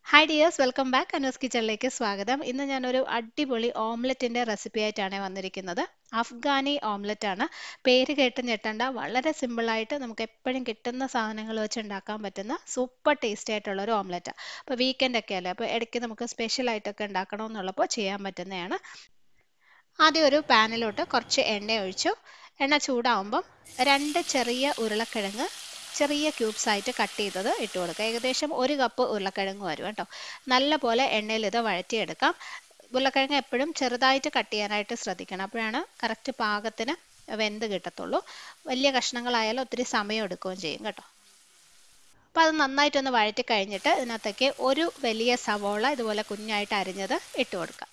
hi dears welcome back Anu's കിച്ചണിലേക്ക് സ്വാഗതം ഇന്ന് ഞാനൊരു അടിപൊളി ഓംലെറ്റിൻ്റെ റെസിപ്പി ആയിട്ടാണ് വന്നിരിക്കുന്നത് അഫ്ഗാനി ഓംലെറ്റ് ആണ് പേര് കേട്ട് ഞെട്ടണ്ട വളരെ സിമ്പിളായിട്ട് നമുക്ക് എപ്പോഴും കിട്ടുന്ന സാധനങ്ങൾ വെച്ച് ഉണ്ടാക്കാൻ പറ്റുന്ന സൂപ്പർ ടേസ്റ്റി ആയിട്ടുള്ള ഒരു ഓംലെറ്റ് അപ്പോൾ വീക്കെൻഡ് ഒക്കെ അല്ലേ അപ്പോൾ ഇടയ്ക്ക് നമുക്ക് സ്പെഷ്യൽ ആയിട്ടൊക്കെ ഉണ്ടാക്കണമെന്നുള്ളപ്പോൾ ചെയ്യാൻ പറ്റുന്നതാണ് ആദ്യം ഒരു പാനിലോട്ട് കുറച്ച് എണ്ണ ഒഴിച്ചു എണ്ണ ചൂടാവുമ്പം രണ്ട് ചെറിയ ഉരുളക്കിഴങ്ങ് ചെറിയ ക്യൂബ്സ് ആയിട്ട് കട്ട് ചെയ്തത് ഇട്ട് കൊടുക്കുക ഏകദേശം ഒരു കപ്പ് ഉരുളക്കിഴങ്ങ് വരും കേട്ടോ നല്ല പോലെ എണ്ണയിൽ ഇത് വഴറ്റിയെടുക്കാം ഉരുളക്കിഴങ്ങ് എപ്പോഴും ചെറുതായിട്ട് കട്ട് ചെയ്യാനായിട്ട് ശ്രദ്ധിക്കണം അപ്പോഴാണ് കറക്റ്റ് പാകത്തിന് വെന്ത് കിട്ടത്തുള്ളൂ വലിയ കഷ്ണങ്ങളായാലും ഒത്തിരി സമയം എടുക്കുകയും ചെയ്യും കേട്ടോ അപ്പോൾ അത് നന്നായിട്ടൊന്ന് വഴറ്റി കഴിഞ്ഞിട്ട് ഇതിനകത്തേക്ക് ഒരു വലിയ സവോള ഇതുപോലെ കുഞ്ഞായിട്ട് അരിഞ്ഞത് ഇട്ട് കൊടുക്കാം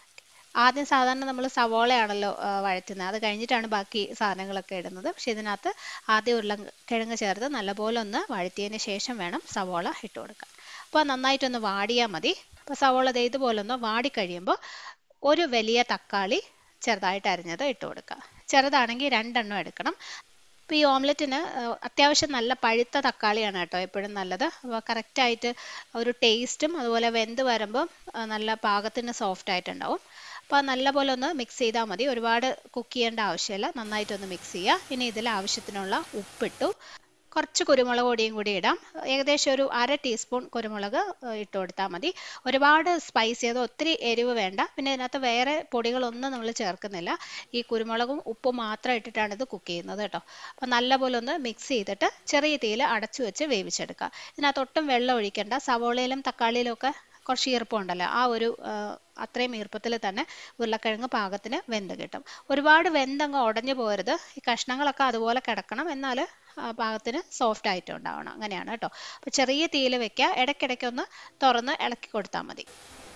ആദ്യം സാധാരണ നമ്മൾ സവോളയാണല്ലോ വഴറ്റുന്നത് അത് കഴിഞ്ഞിട്ടാണ് ബാക്കി സാധനങ്ങളൊക്കെ ഇടുന്നത് പക്ഷെ ഇതിനകത്ത് ആദ്യം ഉരുളക്കിഴങ്ങ് ചേർത്ത് നല്ലപോലെ ഒന്ന് വഴറ്റിയതിന് ശേഷം വേണം സവോള ഇട്ട് കൊടുക്കാൻ അപ്പോൾ നന്നായിട്ടൊന്ന് വാടിയാൽ മതി അപ്പോൾ സവോള ദേ ഇതുപോലെ ഒന്ന് വാടിക്കഴിയുമ്പോൾ ഒരു വലിയ തക്കാളി ചെറുതായിട്ട് അരിഞ്ഞത് ഇട്ട് കൊടുക്കുക ചെറുതാണെങ്കിൽ രണ്ടെണ്ണം എടുക്കണം അപ്പോൾ ഈ ഓംലെറ്റിന് അത്യാവശ്യം നല്ല പഴുത്ത തക്കാളിയാണ് കേട്ടോ എപ്പോഴും നല്ലത് അപ്പോൾ കറക്റ്റായിട്ട് ഒരു ടേസ്റ്റും അതുപോലെ വെന്ത് വരുമ്പം നല്ല പാകത്തിന് സോഫ്റ്റ് ആയിട്ടുണ്ടാവും അപ്പോൾ നല്ലപോലെ ഒന്ന് മിക്സ് ചെയ്താൽ മതി ഒരുപാട് കുക്ക് ചെയ്യേണ്ട ആവശ്യമില്ല നന്നായിട്ടൊന്ന് മിക്സ് ചെയ്യുക ഇനി ഇതിൽ ആവശ്യത്തിനുള്ള ഉപ്പിട്ടു കുറച്ച് കുരുമുളക് പൊടിയും കൂടി ഇടാം ഏകദേശം ഒരു അര ടീസ്പൂൺ കുരുമുളക് ഇട്ട് കൊടുത്താൽ മതി ഒരുപാട് സ്പൈസ് ചെയ്ത് ഒത്തിരി എരിവ് വേണ്ട പിന്നെ ഇതിനകത്ത് വേറെ പൊടികളൊന്നും നമ്മൾ ചേർക്കുന്നില്ല ഈ കുരുമുളകും ഉപ്പും മാത്രം ഇട്ടിട്ടാണ് ഇത് കുക്ക് ചെയ്യുന്നത് കേട്ടോ അപ്പോൾ നല്ലപോലെ ഒന്ന് മിക്സ് ചെയ്തിട്ട് ചെറിയ തീയിൽ അടച്ചു വെച്ച് വേവിച്ചെടുക്കുക ഇതിനകത്ത് ഒട്ടും വെള്ളം ഒഴിക്കേണ്ട സവോളയിലും തക്കാളിയിലും ഒക്കെ കുറച്ച് ഈർപ്പമുണ്ടല്ലോ ആ ഒരു അത്രയും ഈർപ്പത്തിൽ തന്നെ ഉരുളക്കിഴങ്ങ് പാകത്തിന് വെന്ത് കിട്ടും ഒരുപാട് വെന്തങ്ങ് ഉടഞ്ഞു പോരുത് ഈ കഷ്ണങ്ങളൊക്കെ അതുപോലെ കിടക്കണം എന്നാൽ പാകത്തിന് സോഫ്റ്റ് ആയിട്ട് ഉണ്ടാവണം അങ്ങനെയാണ് കേട്ടോ അപ്പോൾ ചെറിയ തീയിൽ വെക്കുക ഇടയ്ക്കിടയ്ക്ക് ഒന്ന് തുറന്ന് ഇളക്കി കൊടുത്താൽ മതി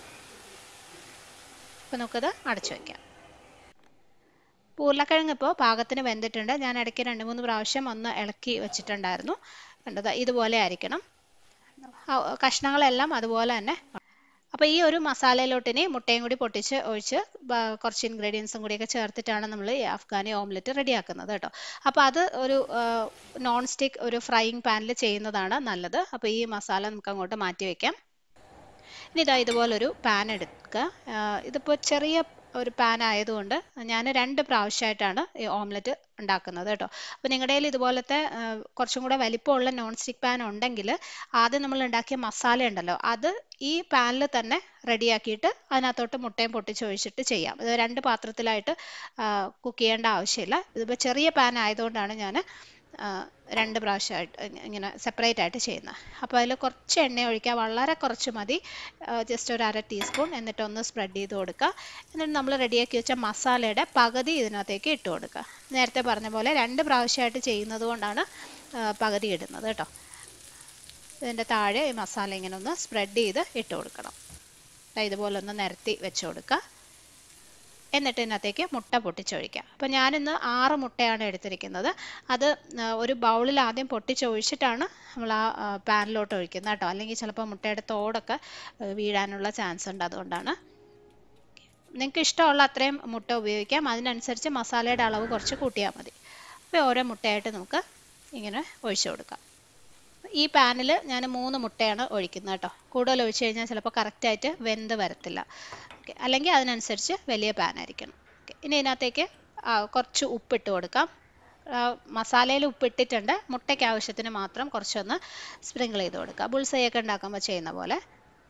അപ്പോൾ നമുക്കത് അടച്ചു വയ്ക്കാം ഉരുളക്കിഴങ്ങ് ഇപ്പോൾ പാകത്തിന് വെന്തിട്ടുണ്ട് ഞാൻ ഇടയ്ക്ക് രണ്ട് മൂന്ന് പ്രാവശ്യം ഒന്ന് ഇളക്കി വെച്ചിട്ടുണ്ടായിരുന്നു കണ്ടത് ഇതുപോലെ ആയിരിക്കണം കഷ്ണങ്ങളെല്ലാം അതുപോലെ തന്നെ അപ്പോൾ ഈ ഒരു മസാലയിലോട്ടിന് മുട്ടയും കൂടി പൊട്ടിച്ച് ഒഴിച്ച് കുറച്ച് ഇൻഗ്രീഡിയൻസും കൂടിയൊക്കെ ചേർത്തിട്ടാണ് നമ്മൾ ഈ അഫ്ഗാനി ഓംലെറ്റ് റെഡിയാക്കുന്നത് കേട്ടോ അപ്പോൾ അത് ഒരു നോൺ സ്റ്റിക്ക് ഒരു ഫ്രൈയിങ് പാനിൽ ചെയ്യുന്നതാണ് നല്ലത് അപ്പോൾ ഈ മസാല നമുക്ക് അങ്ങോട്ട് മാറ്റി വയ്ക്കാം ഇനി ഇതാ ഇതുപോലൊരു പാൻ എടുക്കുക ഇതിപ്പോൾ ചെറിയ ഒരു പാൻ ആയതുകൊണ്ട് ഞാൻ രണ്ട് പ്രാവശ്യമായിട്ടാണ് ഈ ഓംലെറ്റ് ഉണ്ടാക്കുന്നത് കേട്ടോ അപ്പോൾ നിങ്ങളുടെ കയ്യിൽ ഇതുപോലത്തെ കുറച്ചും കൂടെ വലിപ്പമുള്ള നോൺ സ്റ്റിക്ക് പാൻ ഉണ്ടെങ്കിൽ ആദ്യം നമ്മൾ ഉണ്ടാക്കിയ മസാല ഉണ്ടല്ലോ അത് ഈ പാനിൽ തന്നെ റെഡിയാക്കിയിട്ട് അതിനകത്തോട്ട് മുട്ടയും പൊട്ടിച്ചൊഴിച്ചിട്ട് ചെയ്യാം ഇത് രണ്ട് പാത്രത്തിലായിട്ട് കുക്ക് ചെയ്യേണ്ട ആവശ്യമില്ല ഇതിപ്പോൾ ചെറിയ പാൻ ആയതുകൊണ്ടാണ് ഞാൻ രണ്ട് പ്രാവശ്യമായിട്ട് ഇങ്ങനെ സെപ്പറേറ്റ് ആയിട്ട് ചെയ്യുന്നത് അപ്പോൾ അതിൽ കുറച്ച് എണ്ണ ഒഴിക്കുക വളരെ കുറച്ച് മതി ജസ്റ്റ് ഒരു അര ടീസ്പൂൺ എന്നിട്ട് ഒന്ന് സ്പ്രെഡ് ചെയ്ത് കൊടുക്കുക എന്നിട്ട് നമ്മൾ റെഡിയാക്കി വെച്ച മസാലയുടെ പകുതി ഇതിനകത്തേക്ക് ഇട്ട് കൊടുക്കുക നേരത്തെ പറഞ്ഞ പോലെ രണ്ട് പ്രാവശ്യമായിട്ട് ചെയ്യുന്നത് കൊണ്ടാണ് പകുതി ഇടുന്നത് കേട്ടോ ഇതിൻ്റെ താഴെ ഈ മസാല ഇങ്ങനെ ഒന്ന് സ്പ്രെഡ് ചെയ്ത് ഇട്ട് കൊടുക്കണം ഇതുപോലെ ഒന്ന് നിരത്തി വെച്ച് കൊടുക്കുക എന്നിട്ട് ഇതിനകത്തേക്ക് മുട്ട പൊട്ടിച്ചൊഴിക്കുക അപ്പോൾ ഞാനിന്ന് ആറ് മുട്ടയാണ് എടുത്തിരിക്കുന്നത് അത് ഒരു ബൗളിൽ ആദ്യം പൊട്ടിച്ചൊഴിച്ചിട്ടാണ് നമ്മൾ ആ പാനിലോട്ട് ഒഴിക്കുന്നത് കേട്ടോ അല്ലെങ്കിൽ ചിലപ്പോൾ മുട്ടയുടെ തോടൊക്കെ വീഴാനുള്ള ചാൻസ് ഉണ്ട് അതുകൊണ്ടാണ് നിങ്ങൾക്ക് ഇഷ്ടമുള്ള അത്രയും മുട്ട ഉപയോഗിക്കാം അതിനനുസരിച്ച് മസാലയുടെ അളവ് കുറച്ച് കൂട്ടിയാൽ മതി അപ്പോൾ ഓരോ മുട്ടയായിട്ട് നമുക്ക് ഇങ്ങനെ ഒഴിച്ചു കൊടുക്കാം ഈ പാനിൽ ഞാൻ മൂന്ന് മുട്ടയാണ് ഒഴിക്കുന്നത് കേട്ടോ കൂടുതൽ ഒഴിച്ചു കഴിഞ്ഞാൽ ചിലപ്പോൾ കറക്റ്റായിട്ട് വെന്ത് വരത്തില്ല ഓക്കെ അല്ലെങ്കിൽ അതിനനുസരിച്ച് വലിയ പാനായിരിക്കണം ഓക്കെ ഇനി ഇതിനകത്തേക്ക് കുറച്ച് ഉപ്പിട്ട് കൊടുക്കാം മസാലയിൽ ഉപ്പിട്ടിട്ടുണ്ട് മുട്ടയ്ക്ക് ആവശ്യത്തിന് മാത്രം കുറച്ചൊന്ന് സ്പ്രിങ്കിൾ ചെയ്ത് കൊടുക്കുക ബുൾസൈയൊക്കെ ഉണ്ടാക്കുമ്പോൾ ചെയ്യുന്ന പോലെ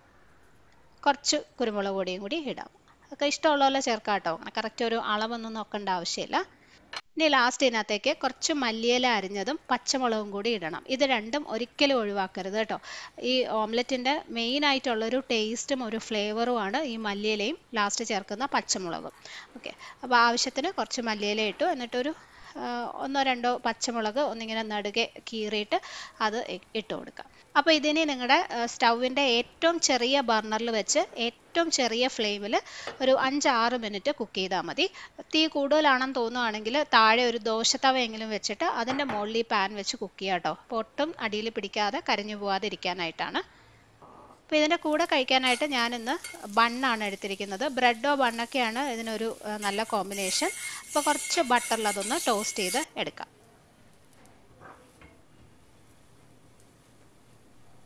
കുറച്ച് കുരുമുളക് പൊടിയും കൂടി ഇടാം അതൊക്കെ ഇഷ്ടമുള്ള പോലെ ചേർക്കാം കേട്ടോ കറക്റ്റ് ഒരു അളവൊന്നും നോക്കേണ്ട ആവശ്യമില്ല ഇനി ലാസ്റ്റ് ഇതിനകത്തേക്ക് കുറച്ച് മല്ലിയില അരിഞ്ഞതും പച്ചമുളകും കൂടി ഇടണം ഇത് രണ്ടും ഒരിക്കലും ഒഴിവാക്കരുത് കേട്ടോ ഈ ഓംലെറ്റിൻ്റെ മെയിൻ ആയിട്ടുള്ളൊരു ടേസ്റ്റും ഒരു ഫ്ലേവറുമാണ് ഈ മല്ലിയിലയും ലാസ്റ്റ് ചേർക്കുന്ന പച്ചമുളകും ഓക്കെ അപ്പോൾ ആവശ്യത്തിന് കുറച്ച് മല്ലിയില ഇട്ടു എന്നിട്ടൊരു ഒന്നോ രണ്ടോ പച്ചമുളക് ഒന്നിങ്ങനെ നടുകെ കീറിയിട്ട് അത് ഇട്ട് കൊടുക്കുക അപ്പോൾ ഇതിനെ നിങ്ങളുടെ സ്റ്റൗവിൻ്റെ ഏറ്റവും ചെറിയ ബർണറിൽ വെച്ച് ഏറ്റവും ചെറിയ ഫ്ലെയിമിൽ ഒരു അഞ്ചാറ് മിനിറ്റ് കുക്ക് ചെയ്താൽ മതി തീ കൂടുതലാണെന്ന് തോന്നുവാണെങ്കിൽ താഴെ ഒരു ദോശത്തവയെങ്കിലും വെച്ചിട്ട് അതിൻ്റെ മുകളിൽ ഈ പാൻ വെച്ച് കുക്ക് ചെയ്യാം കേട്ടോ അപ്പോൾ ഒട്ടും അടിയിൽ പിടിക്കാതെ കരിഞ്ഞു പോകാതെ ഇരിക്കാനായിട്ടാണ് അപ്പോൾ ഇതിൻ്റെ കൂടെ കഴിക്കാനായിട്ട് ഞാനിന്ന് ബണ്ണാണ് എടുത്തിരിക്കുന്നത് ബ്രെഡോ ബണ്ണൊക്കെയാണ് ഇതിനൊരു നല്ല കോമ്പിനേഷൻ അപ്പോൾ കുറച്ച് ബട്ടറിൽ അതൊന്ന് ടോസ്റ്റ് ചെയ്ത് എടുക്കാം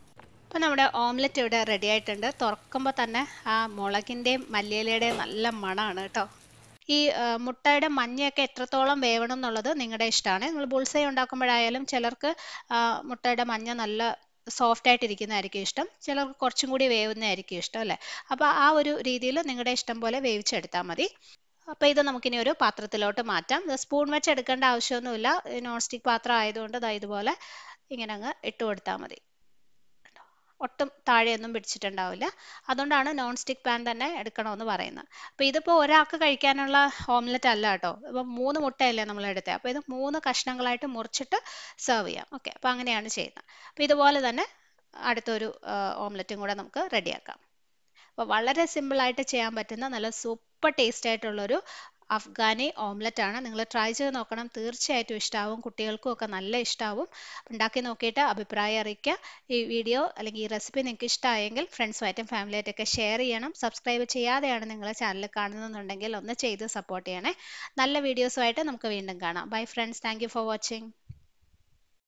അപ്പോൾ നമ്മുടെ ഓംലെറ്റ് ഇവിടെ റെഡി ആയിട്ടുണ്ട് തുറക്കുമ്പോൾ തന്നെ ആ മുളകിൻ്റെയും മല്ലിയിലയുടെയും നല്ല മണമാണ് കേട്ടോ ഈ ആ, മുട്ടയുടെ മഞ്ഞയൊക്കെ എത്രത്തോളം വേവണം എന്നുള്ളത് നിങ്ങളുടെ ഇഷ്ടമാണ് നിങ്ങൾ ബുൾസൈ ഉണ്ടാക്കുമ്പോഴായാലും ചിലർക്ക് ആ, മുട്ടയുടെ മഞ്ഞ നല്ല സോഫ്റ്റ് ആയിട്ടിരിക്കുന്നതായിരിക്കും ഇഷ്ടം ചിലർക്ക് കുറച്ചും കൂടി വേവുന്നതായിരിക്കും ഇഷ്ടം അല്ലേ അപ്പോൾ ആ ഒരു രീതിയിൽ നിങ്ങളുടെ ഇഷ്ടം പോലെ വേവിച്ചെടുത്താൽ മതി അപ്പോൾ ഇത് നമുക്കിനി ഒരു പാത്രത്തിലോട്ട് മാറ്റാം ഇത് സ്പൂൺ വെച്ച് എടുക്കേണ്ട ആവശ്യമൊന്നുമില്ല നോൺ സ്റ്റിക്ക് പാത്രം ആയതുകൊണ്ട് ദാ ഇതുപോലെ ഇങ്ങനെ അങ്ങ് ഇട്ട് കൊടുത്താൽ മതി ഒട്ടും താഴെയൊന്നും പിടിച്ചിട്ടുണ്ടാവില്ല അതുകൊണ്ടാണ് നോൺ സ്റ്റിക്ക് പാൻ തന്നെ എടുക്കണമെന്ന് പറയുന്നത് അപ്പോൾ ഇതിപ്പോൾ ഒരാൾക്ക് കഴിക്കാനുള്ള ഓംലെറ്റ് അല്ല കേട്ടോ ഇപ്പം മൂന്ന് മുട്ടയല്ലേ നമ്മൾ എടുത്തത് അപ്പോൾ ഇത് മൂന്ന് കഷ്ണങ്ങളായിട്ട് മുറിച്ചിട്ട് സെർവ് ചെയ്യാം ഓക്കെ അപ്പോൾ അങ്ങനെയാണ് ചെയ്യുന്നത് അപ്പോൾ ഇതുപോലെ തന്നെ അടുത്തൊരു ഓംലെറ്റും കൂടെ നമുക്ക് റെഡിയാക്കാം അപ്പോൾ വളരെ സിമ്പിളായിട്ട് ചെയ്യാൻ പറ്റുന്ന നല്ല സൂപ്പർ ടേസ്റ്റ് ആയിട്ടുള്ളൊരു അഫ്ഗാനി ഓംലെറ്റ് ആണ് നിങ്ങൾ ട്രൈ ചെയ്ത് നോക്കണം തീർച്ചയായിട്ടും ഇഷ്ടമാവും കുട്ടികൾക്കും ഒക്കെ നല്ല ഇഷ്ടമാവും ഉണ്ടാക്കി നോക്കിയിട്ട് അഭിപ്രായം അറിയിക്കുക ഈ വീഡിയോ അല്ലെങ്കിൽ ഈ റെസിപ്പി നിങ്ങൾക്ക് ഇഷ്ടമായെങ്കിൽ ഫ്രണ്ട്സുമായിട്ടും ഫാമിലിയായിട്ടൊക്കെ ഷെയർ ചെയ്യണം സബ്സ്ക്രൈബ് ചെയ്യാതെയാണ് നിങ്ങൾ ചാനൽ കാണുന്നുണ്ടെങ്കിൽ ഒന്ന് ചെയ്ത് സപ്പോർട്ട് ചെയ്യണേ നല്ല വീഡിയോസുമായിട്ട് നമുക്ക് വീണ്ടും കാണാം bye friends thank for watching